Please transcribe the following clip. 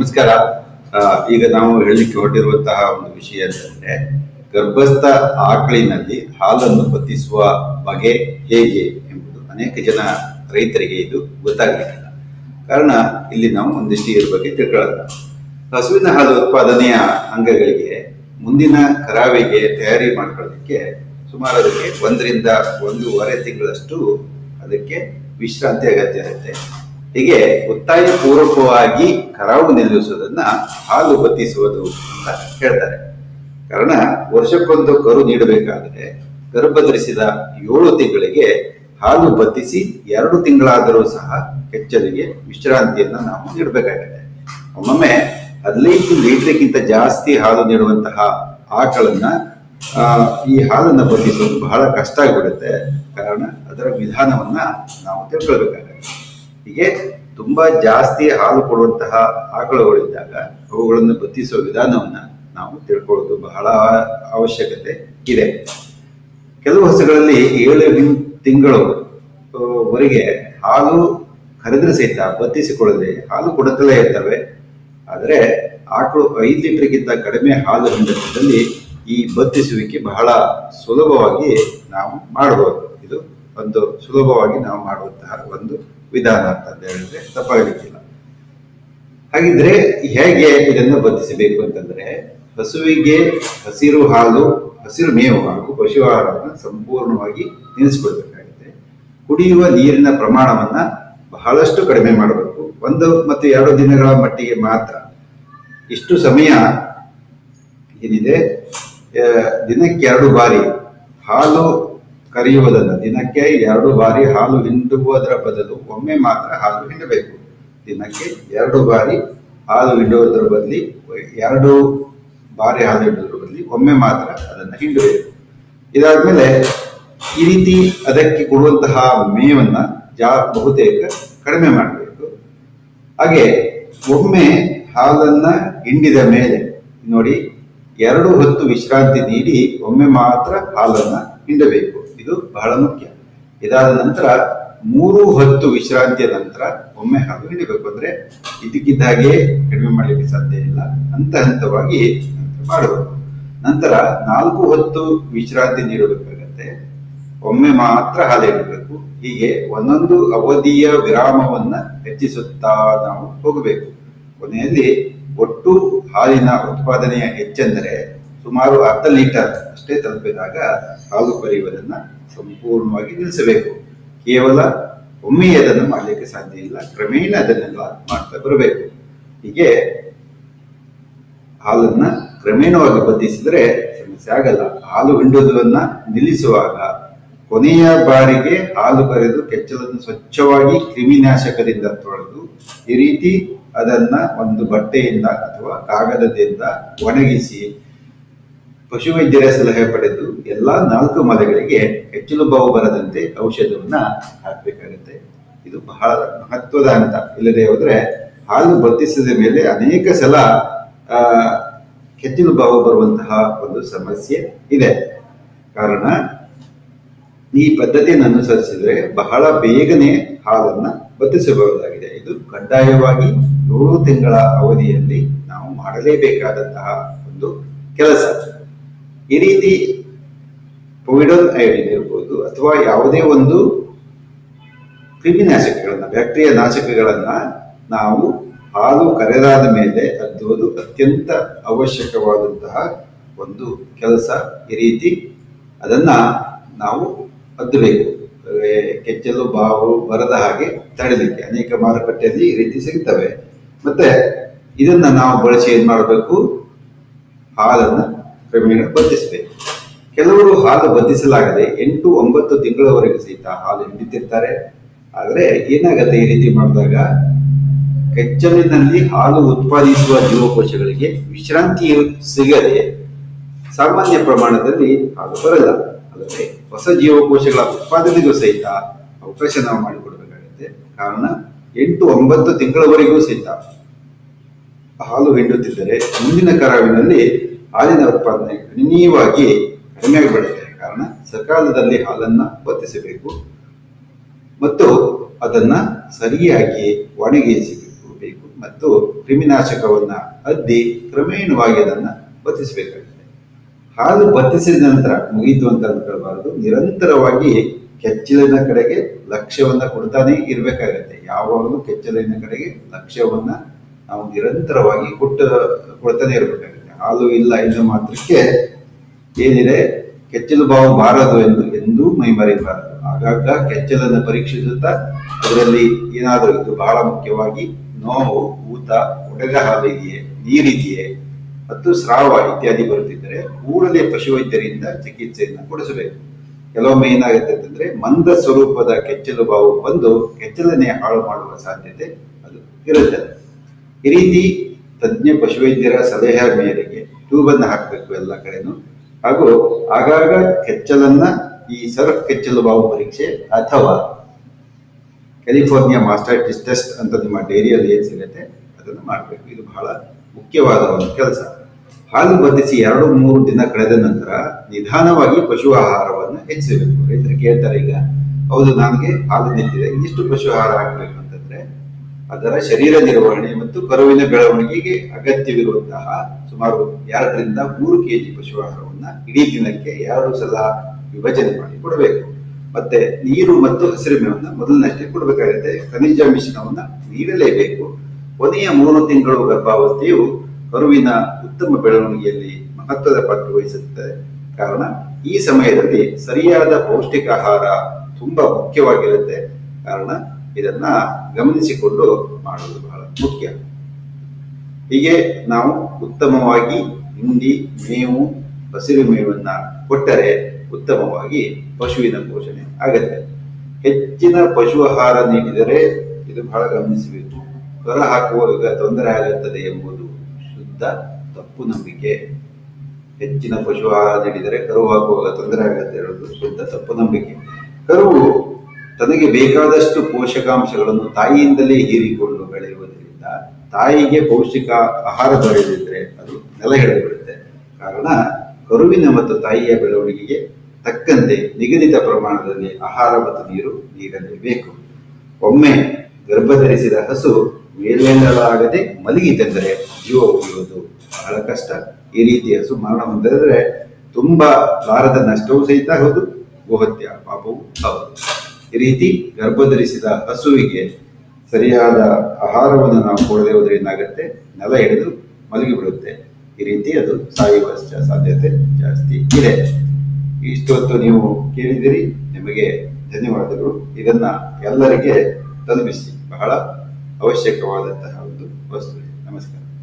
ನಮಸ್ಕಾರ ಆ, ಈಗ ನಾವು ಹೇಳಲಿಕ್ಕೆ ಹೊರಟಿರುವಂತಹ ಒಂದು ವಿಷಯ ಅಂತಂದ್ರೆ ಗರ್ಭಸ್ಥ ಆಕಳಿನಲ್ಲಿ ಹಾಲನ್ನು ಬತ್ತಿಸುವ ಬಗೆ ಹೇಗೆ ಎಂಬುದು ಅನೇಕ ಜನ ರೈತರಿಗೆ ಇದು ಗೊತ್ತಾಗಲಿಕ್ಕಿಲ್ಲ ಕಾರಣ ಇಲ್ಲಿ ನಾವು ಒಂದಿಷ್ಟು ಇದ್ರ ಬಗ್ಗೆ ತಿಳ್ಕೊಳ್ಳೋಣ ಹಸುವಿನ ಹಾಲು ಉತ್ಪಾದನೆಯ ಅಂಗಗಳಿಗೆ ಮುಂದಿನ ಕರಾವಿಗೆ ತಯಾರಿ ಮಾಡ್ಕೊಳ್ಳೋದಕ್ಕೆ ಸುಮಾರು ಅದಕ್ಕೆ ಒಂದರಿಂದ ಒಂದೂವರೆ ತಿಂಗಳಷ್ಟು ಅದಕ್ಕೆ ವಿಶ್ರಾಂತಿ ಅಗತ್ಯ ಇರುತ್ತೆ ಹೀಗೆ ಒತ್ತಾಯ ಪೂರ್ವಕವಾಗಿ ಕರಾವು ನಿಲ್ಲಿಸುವುದನ್ನ ಹಾಲು ಬತ್ತಿಸುವುದು ಅಂತ ಹೇಳ್ತಾರೆ ಕಾರಣ ವರ್ಷಕ್ಕೊಂದು ಕರು ನೀಡಬೇಕಾದರೆ ಗರ್ಭ ಧರಿಸಿದ ಏಳು ತಿಂಗಳಿಗೆ ಹಾಲು ಬತ್ತಿಸಿ ಎರಡು ತಿಂಗಳಾದರೂ ಸಹ ಕೆಚ್ಚಲಿಗೆ ವಿಶ್ರಾಂತಿಯನ್ನ ನಾವು ನೀಡಬೇಕಾಗಿದೆ ಒಮ್ಮೊಮ್ಮೆ ಹದಿನೈದು ಲೀಟರ್ಗಿಂತ ಜಾಸ್ತಿ ಹಾಲು ನೀಡುವಂತಹ ಆಕಳನ್ನ ಆ, ಈ ಹಾಲನ್ನ ಬತ್ತಿಸೋದು ಬಹಳ ಕಷ್ಟ ಆಗಿಬಿಡುತ್ತೆ ಕಾರಣ ಅದರ ವಿಧಾನವನ್ನ ನಾವು ತಿಳ್ಕೊಳ್ಬೇಕಾಗುತ್ತೆ ಹೀಗೆ ತುಂಬಾ ಜಾಸ್ತಿ ಹಾಲು ಕೊಡುವಂತಹ ಆಕಳುಗಳಿದ್ದಾಗ ಅವುಗಳನ್ನು ಬತ್ತಿಸುವ ವಿಧಾನವನ್ನ ನಾವು ತಿಳ್ಕೊಳ್ಳೋದು ಬಹಳ ಅವಶ್ಯಕತೆ ಇದೆ ಕೆಲವು ಹಸುಗಳಲ್ಲಿ ಏಳು ಹಿಂ- ತಿಂಗಳು ಆ, ವರೆಗೆ ಹಾಲು ಕರೆದ್ರೆ ಸಹಿತ ಬತ್ತಿಸಿಕೊಳ್ಳದೆ ಹಾಲು ಕೊಡುತ್ತಲೇ ಇರ್ತವೆ ಆದರೆ ಆಕಳು ಐದು ಲೀಟರ್ಗಿಂತ ಕಡಿಮೆ ಹಾಲು ಹಿಂಡದಲ್ಲಿ ಈ ಬತ್ತಿಸುವಿಕೆ ಬಹಳ ಸುಲಭವಾಗಿ ನಾವು ಮಾಡಬಹುದು ಇದು ಒಂದು ಸುಲಭವಾಗಿ ನಾವು ಮಾಡುವಂತಹ ಒಂದು ವಿಧಾನ ಅಂತ ಹೇಳಿದ್ರೆ ತಪ್ಪಾಗಲಿಕ್ಕಿಲ್ಲ ಹಾಗಿದ್ರೆ ಹೇಗೆ ಇದನ್ನು ಬತ್ತಿಸಬೇಕು ಅಂತಂದ್ರೆ ಹಸುವಿಗೆ ಹಸಿರು ಹಾಲು ಹಸಿರು ಮೇವು ಹಾಗೂ ಪಶು ಆಹಾರವನ್ನು ಸಂಪೂರ್ಣವಾಗಿ ನಿಲ್ಲಿಸ್ಕೊಳ್ಬೇಕಾಗುತ್ತೆ ಕುಡಿಯುವ ನೀರಿನ ಪ್ರಮಾಣವನ್ನ ಬಹಳಷ್ಟು ಕಡಿಮೆ ಮಾಡಬೇಕು ಒಂದು ಮತ್ತು ಎರಡು ದಿನಗಳ ಮಟ್ಟಿಗೆ ಮಾತ್ರ ಇಷ್ಟು ಸಮಯ ಏನಿದೆ ಆ, ದಿನಕ್ಕೆ ಎರಡು ಬಾರಿ ಹಾಲು ಕರೆಯುವುದನ್ನು ದಿನಕ್ಕೆ ಎರಡು ಬಾರಿ ಹಾಲು ಹಿಂಡುವುದರ ಬದಲು ಒಮ್ಮೆ ಮಾತ್ರ ಹಾಲು ಹಿಂಡಬೇಕು ದಿನಕ್ಕೆ ಎರಡು ಬಾರಿ ಹಾಲು ಹಿಂಡುವುದರ ಬದಲಿ ಎರಡು ಬಾರಿ ಹಾಲು ಹಿಂಡುವುದರ ಬದಲಿ ಒಮ್ಮೆ ಮಾತ್ರ ಅದನ್ನು ಹಿಂಡಬೇಕು ಇದಾದ್ಮೇಲೆ ಈ ರೀತಿ ಅದಕ್ಕೆ ಕೊಡುವಂತಹ ಮೇವನ್ನ ಜಾ ಬಹುತೇಕ ಕಡಿಮೆ ಮಾಡಬೇಕು ಹಾಗೆ ಒಮ್ಮೆ ಹಾಲನ್ನ ಹಿಂಡಿದ ಮೇಲೆ ನೋಡಿ ಎರಡು ಹೊತ್ತು ವಿಶ್ರಾಂತಿ ನೀಡಿ ಒಮ್ಮೆ ಮಾತ್ರ ಹಾಲನ್ನ ಹಿಂಡಬೇಕು ಇದು ಬಹಳ ಮುಖ್ಯ ಇದಾದ ನಂತರ ಮೂರು ಹೊತ್ತು ವಿಶ್ರಾಂತಿಯ ನಂತರ ಒಮ್ಮೆ ಹಾಲು ಹಿಂಡಬೇಕು ಅಂದ್ರೆ ಇದಕ್ಕಿದ್ದ ಹಾಗೆ ಕಡಿಮೆ ಮಾಡಲಿಕ್ಕೆ ಸಾಧ್ಯ ಇಲ್ಲ ಹಂತ ಹಂತವಾಗಿ ಮಾಡಬೇಕು ನಂತರ ನಾಲ್ಕು ಹೊತ್ತು ವಿಶ್ರಾಂತಿ ನೀಡಬೇಕಾಗತ್ತೆ ಒಮ್ಮೆ ಮಾತ್ರ ಹಾಲು ಹಿಂಡಬೇಕು ಹೀಗೆ ಒಂದೊಂದು ಅವಧಿಯ ವಿರಾಮವನ್ನ ಹೆಚ್ಚಿಸುತ್ತಾ ನಾವು ಹೋಗಬೇಕು ಕೊನೆಯಲ್ಲಿ ಒಟ್ಟು ಹಾಲಿನ ಉತ್ಪಾದನೆಯ ಹೆಚ್ಚೆಂದರೆ ಸುಮಾರು ಅರ್ಧ ಲೀಟರ್ ಅಷ್ಟೇ ತಲುಪಿದಾಗ ಹಾಲು ಕರೆಯುವುದನ್ನ ಸಂಪೂರ್ಣವಾಗಿ ನಿಲ್ಲಿಸಬೇಕು ಕೇವಲ ಒಮ್ಮೆ ಅದನ್ನು ಮಾಡಲಿಕ್ಕೆ ಸಾಧ್ಯ ಇಲ್ಲ ಕ್ರಮೇಣ ಅದನ್ನೆಲ್ಲ ಮಾಡ್ತಾ ಬರಬೇಕು ಹೀಗೆ ಹಾಲನ್ನ ಕ್ರಮೇಣವಾಗಿ ಬದ್ಧಿಸಿದ್ರೆ ಸಮಸ್ಯೆ ಆಗಲ್ಲ ಹಾಲು ಹಿಂಡುವುದನ್ನ ನಿಲ್ಲಿಸುವಾಗ ಕೊನೆಯ ಬಾರಿಗೆ ಹಾಲು ಕರೆದು ಕೆಚ್ಚಲನ್ನು ಸ್ವಚ್ಛವಾಗಿ ಕ್ರಿಮಿನಾಶಕದಿಂದ ತೊಳೆದು ಈ ರೀತಿ ಅದನ್ನ ಒಂದು ಬಟ್ಟೆಯಿಂದ ಅಥವಾ ಕಾಗದದಿಂದ ಒಣಗಿಸಿ ಪಶುವೈದ್ಯರ ಸಲಹೆ ಪಡೆದು ಎಲ್ಲಾ ನಾಲ್ಕು ಮಲೆಗಳಿಗೆ ಕೆಚ್ಚಲು ಬಾವು ಬರದಂತೆ ಔಷಧವನ್ನ ಹಾಕಬೇಕಾಗುತ್ತೆ ಇದು ಬಹಳ ಮಹತ್ವದ ಹಂತ ಇಲ್ಲದೆ ಹೋದ್ರೆ ಹಾಲು ಬತ್ತಿಸಿದ ಮೇಲೆ ಅನೇಕ ಸಲ ಆ, ಕೆಚ್ಚಲು ಬಾವು ಬರುವಂತಹ ಒಂದು ಸಮಸ್ಯೆ ಇದೆ ಕಾರಣ ಈ ಪದ್ಧತಿಯನ್ನು ಅನುಸರಿಸಿದ್ರೆ ಬಹಳ ಬೇಗನೆ ಹಾಲನ್ನ ಬತ್ತಿಸಬಹುದಾಗಿದೆ ಇದು ಕಡ್ಡಾಯವಾಗಿ ಏಳು ತಿಂಗಳ ಅವಧಿಯಲ್ಲಿ ನಾವು ಮಾಡಲೇಬೇಕಾದಂತಹ ಒಂದು ಕೆಲಸ ಈ ರೀತಿ ಪೊವಿಡಲ್ ಐಡಿನ್ ಇರ್ಬೋದು ಅಥವಾ ಯಾವುದೇ ಒಂದು ಕ್ರಿಮಿನಾಶಕಗಳನ್ನ ಬ್ಯಾಕ್ಟೀರಿಯಾ ನಾಶಕಗಳನ್ನ ನಾವು ಹಾಲು ಕರೆದಾದ ಮೇಲೆ ಅದ್ದುವುದು ಅತ್ಯಂತ ಅವಶ್ಯಕವಾದಂತಹ ಒಂದು ಕೆಲಸ ಈ ರೀತಿ ಅದನ್ನ ನಾವು ಅದ್ದಬೇಕು ಅಂದ್ರೆ ಕೆಚ್ಚಲು ಬಾವು ಬರದ ಹಾಗೆ ತಡೆಯಲಿಕ್ಕೆ ಅನೇಕ ಮಾರುಕಟ್ಟೆಯಲ್ಲಿ ಈ ರೀತಿ ಸಿಗ್ತವೆ ಮತ್ತೆ ಇದನ್ನ ನಾವು ಬಳಸಿ ಏನ್ ಮಾಡಬೇಕು ಹಾಲನ್ನ ಕ್ರಮೇಣ ಬದ್ಧಿಸಬೇಕು ಕೆಲವರು ಹಾಲು ಬದ್ಧಿಸಲಾಗದೆ ಎಂಟು ಒಂಬತ್ತು ತಿಂಗಳವರೆಗೆ ಸಹಿತ ಹಾಲು ಹಿಂಡುತ್ತಿರ್ತಾರೆ ಆದರೆ ಏನಾಗತ್ತೆ ಈ ರೀತಿ ಮಾಡಿದಾಗ ಕೆಚ್ಚಲಿನಲ್ಲಿ ಹಾಲು ಉತ್ಪಾದಿಸುವ ಜೀವಕೋಶಗಳಿಗೆ ವಿಶ್ರಾಂತಿ ಸಿಗದೆ ಸಾಮಾನ್ಯ ಪ್ರಮಾಣದಲ್ಲಿ ಹಾಲು ಬರಲ್ಲ ಅಲ್ಲದೆ ಹೊಸ ಜೀವಕೋಶಗಳ ಉತ್ಪಾದನೆಗೂ ಸಹಿತ ಅವಕಾಶ ನಾವು ಮಾಡಿಕೊಡ್ಬೇಕಾಗುತ್ತೆ ಕಾರಣ ಎಂಟು ಒಂಬತ್ತು ತಿಂಗಳವರೆಗೂ ಸಹಿತ ಹಾಲು ಹಿಂಡುತ್ತಿದ್ದರೆ ಮುಂದಿನ ಕರಾವಿನಲ್ಲಿ ಹಾಲಿನ ಉತ್ಪಾದನೆ ಗಣನೀಯವಾಗಿ ಕಡಿಮೆ ಆಗಿಬಿಡುತ್ತೆ ಕಾರಣ ಸಕಾಲದಲ್ಲಿ ಹಾಲನ್ನ ಬತ್ತಿಸಬೇಕು ಮತ್ತು ಅದನ್ನ ಸರಿಯಾಗಿ ಒಣಗಿಸಬೇಕು ಮತ್ತು ಕ್ರಿಮಿನಾಶಕವನ್ನ ಅದ್ದಿ ಕ್ರಮೇಣವಾಗಿ ಅದನ್ನ ಬತ್ತಿಸಬೇಕಾಗುತ್ತೆ ಹಾಲು ಬತ್ತಿಸಿದ ನಂತರ ಮುಗೀತು ಅಂತ ಅಂದ್ಕೊಳ್ಬಾರದು ನಿರಂತರವಾಗಿ ಕೆಚ್ಚಲಿನ ಕಡೆಗೆ ಲಕ್ಷ್ಯವನ್ನ ಕೊಡ್ತಾನೆ ಇರಬೇಕಾಗತ್ತೆ ಯಾವಾಗಲೂ ಕೆಚ್ಚಲಿನ ಕಡೆಗೆ ಲಕ್ಷ್ಯವನ್ನ ನಾವು ನಿರಂತರವಾಗಿ ಕೊಟ್ಟ ಕೊಡ್ತಾನೆ ಇರಬೇಕಾಗುತ್ತೆ ಹಾಲು ಇಲ್ಲ ಇನ್ನು ಮಾತ್ರಕ್ಕೆ ಏನಿದೆ ಕೆಚ್ಚಲು ಬಾವು ಬಾರದು ಎಂದು ಎಂದೂ ಮೈ ಮರೆಯಬಾರದು ಆಗಾಗ ಕೆಚ್ಚಲನ್ನು ಪರೀಕ್ಷಿಸುತ್ತಾ ಅದರಲ್ಲಿ ಏನಾದರೂ ಇದು ಬಹಳ ಮುಖ್ಯವಾಗಿ ನೋವು ಊತ ಒಡೆದ ಹಾಲು ಇದೆಯೇ ನೀರಿದೆಯೇ ಮತ್ತು ಸ್ರಾವ ಇತ್ಯಾದಿ ಬರುತ್ತಿದ್ದರೆ ಕೂಡಲೇ ಪಶುವೈದ್ಯರಿಂದ ಚಿಕಿತ್ಸೆಯನ್ನು ಕೊಡಿಸಬೇಕು ಕೆಲವೊಮ್ಮೆ ಏನಾಗುತ್ತೆ ಅಂತಂದ್ರೆ ಮಂದ ಸ್ವರೂಪದ ಕೆಚ್ಚಲು ಬಾವು ಬಂದು ಕೆಚ್ಚಲನ್ನೇ ಹಾಳು ಮಾಡುವ ಸಾಧ್ಯತೆ ಅದು ಇರುತ್ತೆ ಈ ರೀತಿ ತಜ್ಞ ಪಶುವೈದ್ಯರ ಸಲಹೆ ಮೇರೆಗೆ ಟ್ಯೂಬನ್ನು ಹಾಕಬೇಕು ಎಲ್ಲ ಕಡೆನೂ ಹಾಗೂ ಆಗಾಗ ಕೆಚ್ಚಲನ್ನ ಈ ಸರ್ಫ್ ಕೆಚ್ಚಲು ಬಾವು ಪರೀಕ್ಷೆ ಅಥವಾ ಕ್ಯಾಲಿಫೋರ್ನಿಯಾ ಮಾಸ್ಟೈಟಿಸ್ ಟೆಸ್ಟ್ ಅಂತ ನಿಮ್ಮ ಡೈರಿಯಲ್ಲಿ ಏನು ಸಿಗುತ್ತೆ ಅದನ್ನು ಮಾಡಬೇಕು ಇದು ಬಹಳ ಮುಖ್ಯವಾದ ಒಂದು ಕೆಲಸ ಹಾಲು ಬದಿಸಿ ಎರಡು ಮೂರು ದಿನ ಕಳೆದ ನಂತರ ನಿಧಾನವಾಗಿ ಪಶು ಆಹಾರವನ್ನು ಹೆಚ್ಚಿಸಬೇಕು ರೈತರು ಕೇಳ್ತಾರೆ ಈಗ ಹೌದು ನನಗೆ ಹಾಲು ನಿಂತಿದೆ ಎಷ್ಟು ಪಶು ಆಹಾರ ಹಾಕಬೇಕು ಅಂತಂದ್ರೆ ಅದರ ಶರೀರ ನಿರ್ವಹಣೆ ಮತ್ತು ಕರುವಿನ ಬೆಳವಣಿಗೆಗೆ ಅಗತ್ಯವಿರುವಂತಹ ಸುಮಾರು ಎರಡರಿಂದ ಮೂರು ಕೆಜಿ ಪಶು ಆಹಾರವನ್ನ ಇಡೀ ದಿನಕ್ಕೆ ಎರಡು ಸಲ ವಿಭಜನೆ ಮಾಡಿ ಕೊಡಬೇಕು ಮತ್ತೆ ನೀರು ಮತ್ತು ಹಸಿರು ಮೇವನ್ನ ಮೊದಲಿನಷ್ಟೇ ಕೊಡಬೇಕಾಗುತ್ತೆ ಖನಿಜ ಮಿಶ್ರಣವನ್ನ ನೀಡಲೇಬೇಕು ಕೊನೆಯ ಮೂರು ತಿಂಗಳು ಗರ್ಭಾವಸ್ಥೆಯು ಕರುವಿನ ಉತ್ತಮ ಬೆಳವಣಿಗೆಯಲ್ಲಿ ಮಹತ್ವದ ಪಾತ್ರ ವಹಿಸುತ್ತದೆ ಕಾರಣ ಈ ಸಮಯದಲ್ಲಿ ಸರಿಯಾದ ಪೌಷ್ಟಿಕ ಆಹಾರ ತುಂಬಾ ಮುಖ್ಯವಾಗಿರುತ್ತೆ ಕಾರಣ ಇದನ್ನ ಗಮನಿಸಿಕೊಂಡು ಮಾಡುವುದು ಬಹಳ ಮುಖ್ಯ ಹೀಗೆ ನಾವು ಉತ್ತಮವಾಗಿ ಹಿಂಡಿ ಮೇವು ಹಸಿರು ಮೇವನ್ನ ಕೊಟ್ಟರೆ ಉತ್ತಮವಾಗಿ ಪಶುವಿನ ಪೋಷಣೆ ಆಗತ್ತೆ ಹೆಚ್ಚಿನ ಪಶು ಆಹಾರ ನೀಡಿದರೆ ಇದು ಬಹಳ ಗಮನಿಸಬೇಕು ಕರ ಹಾಕುವಾಗ ತೊಂದರೆ ಆಗುತ್ತದೆ ಎಂಬುದು ಶುದ್ಧ ತಪ್ಪು ನಂಬಿಕೆ ಹೆಚ್ಚಿನ ಪಶು ಆಹಾರ ನೀಡಿದರೆ ಕರು ಹಾಕುವಾಗ ತೊಂದರೆ ಆಗುತ್ತೆ ಹೇಳೋದು ಶುದ್ಧ ತಪ್ಪು ನಂಬಿಕೆ ಕರುವು ತನಗೆ ಬೇಕಾದಷ್ಟು ಪೋಷಕಾಂಶಗಳನ್ನು ತಾಯಿಯಿಂದಲೇ ಹೀರಿಕೊಂಡು ಬೆಳೆಯುವುದರಿಂದ ತಾಯಿಗೆ ಪೌಷ್ಟಿಕ ಆಹಾರ ದೊರೆಯದಿದ್ದರೆ ಅದು ನೆಲ ಹಿಡಿದುಬಿಡುತ್ತೆ ಕಾರಣ ಕರುವಿನ ಮತ್ತು ತಾಯಿಯ ಬೆಳವಣಿಗೆಗೆ ತಕ್ಕಂತೆ ನಿಗದಿತ ಪ್ರಮಾಣದಲ್ಲಿ ಆಹಾರ ಮತ್ತು ನೀರು ನೀಡಲೇಬೇಕು ಒಮ್ಮೆ ಗರ್ಭಧರಿಸಿದ ಹಸು ಮೇಲ್ಮೇಲಾಗದೆ ಮಲಗಿತೆಂದರೆ ಜೀವ ಉಳಿಯುವುದು ಬಹಳ ಕಷ್ಟ ಈ ರೀತಿ ಹಸು ಮರಣ ಹೊಂದಿದರೆ ತುಂಬಾ ಭಾರದ ನಷ್ಟವೂ ಸಹಿತ ಹೌದು ಗೋಹತ್ಯ ಪಾಪವೂ ಹೌದು ಈ ರೀತಿ ಗರ್ಭಧರಿಸಿದ ಹಸುವಿಗೆ ಸರಿಯಾದ ಆಹಾರವನ್ನು ನಾವು ಕೊಡದೆ ಹೋದ್ರೆ ಏನಾಗುತ್ತೆ ನೆಲ ಹಿಡಿದು ಮಲಗಿಬಿಡುತ್ತೆ ಈ ರೀತಿ ಅದು ಸಾಯುವ ಸಾಧ್ಯತೆ ಜಾಸ್ತಿ ಇದೆ ಇಷ್ಟೊತ್ತು ನೀವು ಕೇಳಿದಿರಿ ನಿಮಗೆ ಧನ್ಯವಾದಗಳು ಇದನ್ನ ಎಲ್ಲರಿಗೆ ತಲುಪಿಸಿ ಬಹಳ ಅವಶ್ಯಕವಾದಂತಹ ಒಂದು ವಸ್ತು ನಮಸ್ಕಾರ